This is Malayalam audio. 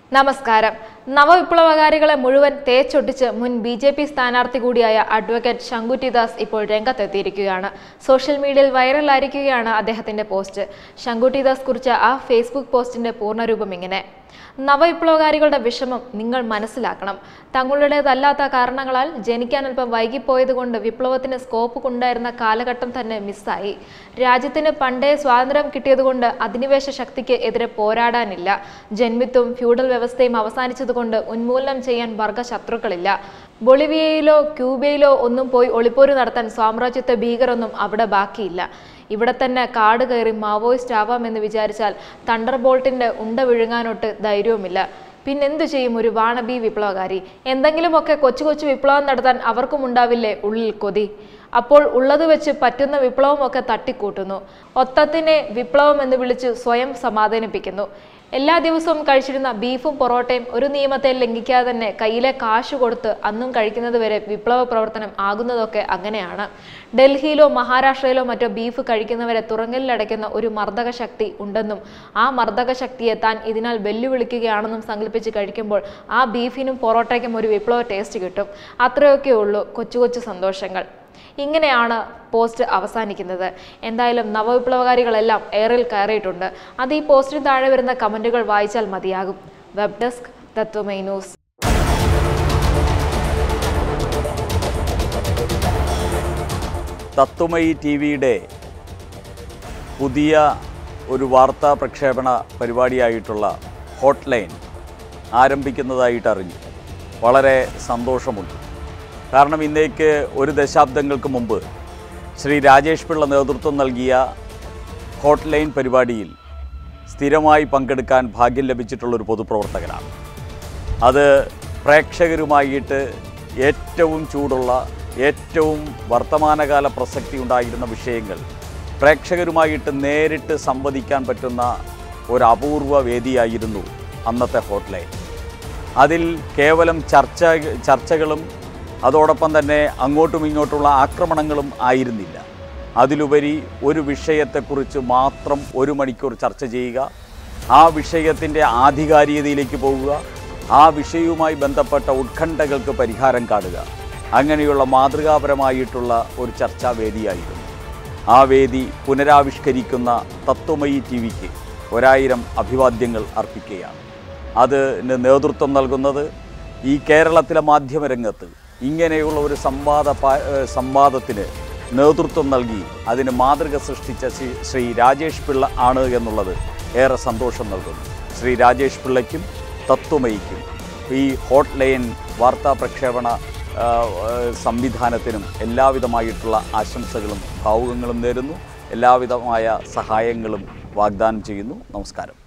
നമസ്കാരം നവവിപ്ലവകാരികളെ മുഴുവൻ തേച്ചൊട്ടിച്ച് മുൻ ബി ജെ പി സ്ഥാനാർത്ഥി കൂടിയായ അഡ്വക്കേറ്റ് ശങ്കുട്ടിദാസ് ഇപ്പോൾ രംഗത്തെത്തിയിരിക്കുകയാണ് സോഷ്യൽ മീഡിയയിൽ വൈറലായിരിക്കുകയാണ് അദ്ദേഹത്തിന്റെ പോസ്റ്റ് ശങ്കുട്ടിദാസ് കുറിച്ച ആ ഫേസ്ബുക്ക് പോസ്റ്റിന്റെ പൂർണ്ണരൂപം ഇങ്ങനെ നവവിപ്ലവകാരികളുടെ വിഷമം നിങ്ങൾ മനസ്സിലാക്കണം തങ്ങളുടേതല്ലാത്ത കാരണങ്ങളാൽ ജനിക്കാൻ അല്പം വൈകിപ്പോയതുകൊണ്ട് വിപ്ലവത്തിന് സ്കോപ്പ് കൊണ്ടായിരുന്ന കാലഘട്ടം തന്നെ മിസ്സായി രാജ്യത്തിന് പണ്ടേ സ്വാതന്ത്ര്യം കിട്ടിയതുകൊണ്ട് അധിനിവേശ ശക്തിക്ക് എതിരെ പോരാടാനില്ല ജന്മിത്വം ഫ്യൂഡൽ വ്യവസ്ഥയും അവസാനിച്ചതുകൊണ്ട് ഉന്മൂലനം ചെയ്യാൻ വർഗ ശത്രുക്കളില്ല ബൊളിവിയയിലോ ക്യൂബയിലോ ഒന്നും പോയി ഒളിപ്പോര് നടത്താൻ സാമ്രാജ്യത്വ ഭീകരൊന്നും അവിടെ ബാക്കിയില്ല ഇവിടെ തന്നെ കാട് കയറി മാവോയിസ്റ്റ് ആവാമെന്ന് വിചാരിച്ചാൽ തണ്ടർ ബോൾട്ടിന്റെ ഉണ്ട വിഴുങ്ങാനൊട്ട് ധൈര്യവുമില്ല പിന്നെന്തു ചെയ്യും ഒരു വാണബി വിപ്ലവകാരി എന്തെങ്കിലുമൊക്കെ കൊച്ചു കൊച്ചു വിപ്ലവം നടത്താൻ അവർക്കും ഉണ്ടാവില്ലേ ഉള്ളിൽ കൊതി അപ്പോൾ ഉള്ളത് വെച്ച് പറ്റുന്ന വിപ്ലവമൊക്കെ തട്ടിക്കൂട്ടുന്നു ഒത്തത്തിനെ വിപ്ലവം എന്ന് വിളിച്ച് സ്വയം സമാധാനിപ്പിക്കുന്നു എല്ലാ ദിവസവും കഴിച്ചിരുന്ന ബീഫും പൊറോട്ടയും ഒരു നിയമത്തെ ലംഘിക്കാതെ തന്നെ കയ്യിലെ കാശ് കൊടുത്ത് അന്നും കഴിക്കുന്നത് വരെ വിപ്ലവ പ്രവർത്തനം ആകുന്നതൊക്കെ അങ്ങനെയാണ് ഡൽഹിയിലോ മഹാരാഷ്ട്രയിലോ മറ്റോ ബീഫ് കഴിക്കുന്നവരെ തുറങ്കലിലടയ്ക്കുന്ന ഒരു മർദ്ദക ശക്തി ഉണ്ടെന്നും ആ മർദ്ദക ശക്തിയെ താൻ ഇതിനാൽ വെല്ലുവിളിക്കുകയാണെന്നും സങ്കല്പിച്ച് കഴിക്കുമ്പോൾ ആ ബീഫിനും പൊറോട്ടയ്ക്കും ഒരു വിപ്ലവ ടേസ്റ്റ് കിട്ടും അത്രയൊക്കെ ഉള്ളൂ കൊച്ചു കൊച്ചു സന്തോഷങ്ങൾ ഇങ്ങനെയാണ് പോസ്റ്റ് അവസാനിക്കുന്നത് എന്തായാലും നവവിപ്ലവകാരികളെല്ലാം എയറിൽ കയറിയിട്ടുണ്ട് അത് ഈ പോസ്റ്റിന് താഴെ വരുന്ന കമന്റുകൾ വായിച്ചാൽ മതിയാകും web desk Tatwamayi news Tatwamayi T വിയുടെ പുതിയ ഒരു വാർത്താ പ്രക്ഷേപണ പരിപാടിയായിട്ടുള്ള ഹോട്ട് ലൈൻ ആരംഭിക്കുന്നതായിട്ട് അറിഞ്ഞു വളരെ സന്തോഷമുണ്ട് കാരണം ഇന്നേക്ക് ഒരു ദശാബ്ദങ്ങൾക്ക് മുമ്പ് ശ്രീ രാജേഷ് പിള്ള നേതൃത്വം നൽകിയ ഹോട്ട് ലൈൻ പരിപാടിയിൽ സ്ഥിരമായി പങ്കെടുക്കാൻ ഭാഗ്യം ലഭിച്ചിട്ടുള്ള ഒരു പൊതുപ്രവർത്തകനാണ് അത് പ്രേക്ഷകരുമായിട്ട് ഏറ്റവും ചൂടുള്ള ഏറ്റവും വർത്തമാനകാല പ്രസക്തി ഉണ്ടായിരുന്ന വിഷയങ്ങൾ പ്രേക്ഷകരുമായിട്ട് നേരിട്ട് സംവദിക്കാൻ പറ്റുന്ന ഒരു അപൂർവ വേദിയായിരുന്നു അന്നത്തെ ഹോട്ട്ലൈൻ അതിൽ കേവലം ചർച്ച ചർച്ചകളും അതോടൊപ്പം തന്നെ അങ്ങോട്ടും ഇങ്ങോട്ടുള്ള ആക്രമണങ്ങളും ആയിരുന്നില്ല അതിലുപരി ഒരു വിഷയത്തെക്കുറിച്ച് മാത്രം ഒരു മണിക്കൂർ ചർച്ച ചെയ്യുക ആ വിഷയത്തിൻ്റെ ആധികാരികതയിലേക്ക് പോവുക ആ വിഷയവുമായി ബന്ധപ്പെട്ട ഉത്കണ്ഠകൾക്ക് പരിഹാരം കാണുക അങ്ങനെയുള്ള മാതൃകാപരമായിട്ടുള്ള ഒരു ചർച്ചാ വേദിയായിരുന്നു ആ വേദി പുനരാവിഷ്കരിക്കുന്ന തത്വമയി ടി വിക്ക് ഒരായിരം അഭിവാദ്യങ്ങൾ അർപ്പിക്കുകയാണ് അതിന് നേതൃത്വം നൽകുന്നത് ഈ കേരളത്തിലെ മാധ്യമരംഗത്ത് ഇങ്ങനെയുള്ള ഒരു സംവാദ പാ- ഏഹ് സംവാദത്തിന് നേതൃത്വം നൽകി അതിന് മാതൃക സൃഷ്ടിച്ച ശ്രീ ശ്രീ രാജേഷ് പിള്ള ആണ് എന്നുള്ളത് ഏറെ സന്തോഷം നൽകുന്നു ശ്രീ രാജേഷ് പിള്ളയ്ക്കും തത്വമയിക്കും ഈ ഹോട്ട് ലൈൻ വാർത്താ പ്രക്ഷേപണ ആ, ആ, സംവിധാനത്തിനും എല്ലാവിധമായിട്ടുള്ള ആശംസകളും ഭാവുകങ്ങളും നേരുന്നു എല്ലാവിധമായ സഹായങ്ങളും വാഗ്ദാനം ചെയ്യുന്നു നമസ്കാരം